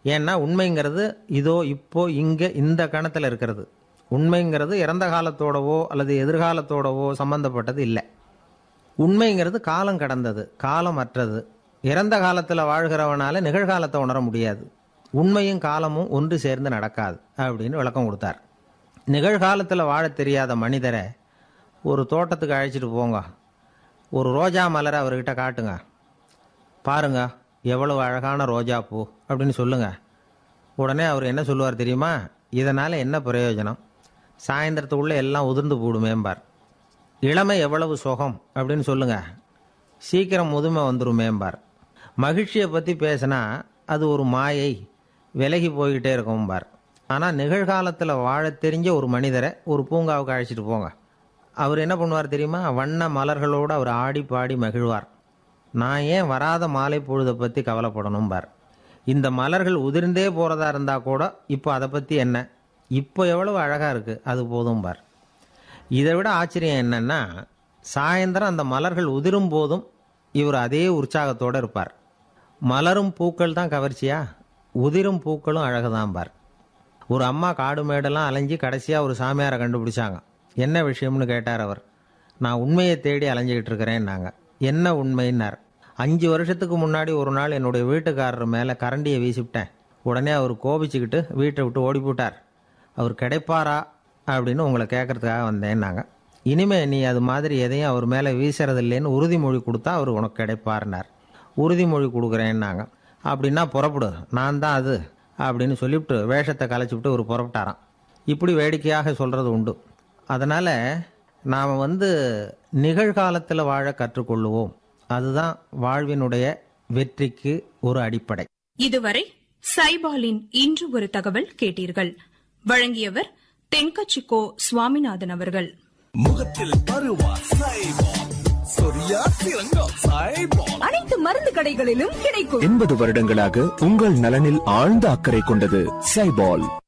ஏன்னா உண்மைங்கிறது இதோ இப்போ இங்கே இந்த கணத்தில் இருக்கிறது உண்மைங்கிறது இறந்த காலத்தோடவோ அல்லது எதிர்காலத்தோடவோ சம்பந்தப்பட்டது இல்லை உண்மைங்கிறது காலம் கடந்தது காலம் அற்றது இறந்த காலத்தில் வாழ்கிறவனால நிகழ்காலத்தை உணர முடியாது உண்மையும் காலமும் ஒன்று சேர்ந்து நடக்காது அப்படின்னு விளக்கம் கொடுத்தார் நிகழ்காலத்தில் வாழத் தெரியாத மனிதரை ஒரு தோட்டத்துக்கு அழைச்சிட்டு போங்க ஒரு ரோஜா மலரை அவர்கிட்ட காட்டுங்க பாருங்க எவ்வளவு அழகான ரோஜா பூ அப்படின்னு சொல்லுங்க உடனே அவர் என்ன சொல்லுவார் தெரியுமா இதனால் என்ன பிரயோஜனம் சாயந்தரத்துக்குள்ளே எல்லாம் உதிர்ந்து போடுமேம்பார் இளமை எவ்வளவு சுகம் அப்படின்னு சொல்லுங்க சீக்கிரம் முதுமை வந்துருமேம்பார் மகிழ்ச்சியை பற்றி பேசினா அது ஒரு மாயை விலகி போய்கிட்டே இருக்கும்பார் ஆனால் நிகழ்காலத்தில் வாழத் தெரிஞ்ச ஒரு மனிதரை ஒரு பூங்காவுக்கு அழைச்சிட்டு போங்க அவர் என்ன பண்ணுவார் தெரியுமா வண்ண மலர்களோடு அவர் ஆடி பாடி மகிழ்வார் நான் ஏன் வராத மாலை பொழுதை பற்றி கவலைப்படணும்பார் இந்த மலர்கள் உதிர்ந்தே போகிறதா இருந்தால் கூட இப்போ அதை பற்றி என்ன இப்போ எவ்வளவு அழகாக இருக்குது அது போதும்பார் இதை விட ஆச்சரியம் என்னன்னா சாயந்தரம் அந்த மலர்கள் உதிரும் போதும் இவர் அதே உற்சாகத்தோடு இருப்பார் மலரும் பூக்கள் தான் கவர்ச்சியா உதிரும் பூக்களும் அழகுதான் பார் ஒரு அம்மா காடு மேடெல்லாம் அலைஞ்சு கடைசியாக ஒரு சாமியாரை கண்டுபிடிச்சாங்க என்ன விஷயம்னு கேட்டார் அவர் நான் உண்மையை தேடி அலைஞ்சிக்கிட்டு இருக்கிறேன்னாங்க என்ன உண்மைன்னார் அஞ்சு வருஷத்துக்கு முன்னாடி ஒரு நாள் என்னுடைய வீட்டுக்காரர் மேலே கரண்டியை வீசிவிட்டேன் உடனே அவர் கோபிச்சுக்கிட்டு வீட்டை விட்டு ஓடி போட்டார் அவர் கிடைப்பாரா அப்படின்னு உங்களை கேட்கறதுக்காக வந்தேன்னாங்க இனிமே நீ அது மாதிரி எதையும் அவர் மேலே வீசுறதில்லைன்னு உறுதிமொழி கொடுத்தா அவர் உனக்கு கிடைப்பாருனார் உறுதிமொழி கொடுக்குறேன்னாங்க அப்படின்னா புறப்படு நான் தான் அது அப்படின்னு சொல்லிவிட்டு வேஷத்தை கலைச்சிவிட்டு ஒரு புறப்பட்டாராம் இப்படி வேடிக்கையாக சொல்கிறது உண்டு அதனால் நாம் வந்து நிகழ்காலத்தில் வாழ கற்றுக்கொள்ளுவோம் அதுதான் வாழ்வினுடைய வெற்றிக்கு ஒரு அடிப்படை இதுவரை சைபாலின் இன்று ஒரு தகவல் கேட்டீர்கள் வழங்கியவர் தென்கச்சிக்கோ சுவாமிநாதன் அவர்கள் முகத்தில் பருவா சைபால் சொரியா சிறங்கா சைபால் அனைத்து மருந்து கடைகளிலும் கிடைக்கும் எண்பது வருடங்களாக உங்கள் நலனில் ஆழ்ந்த அக்கறை கொண்டது சைபால்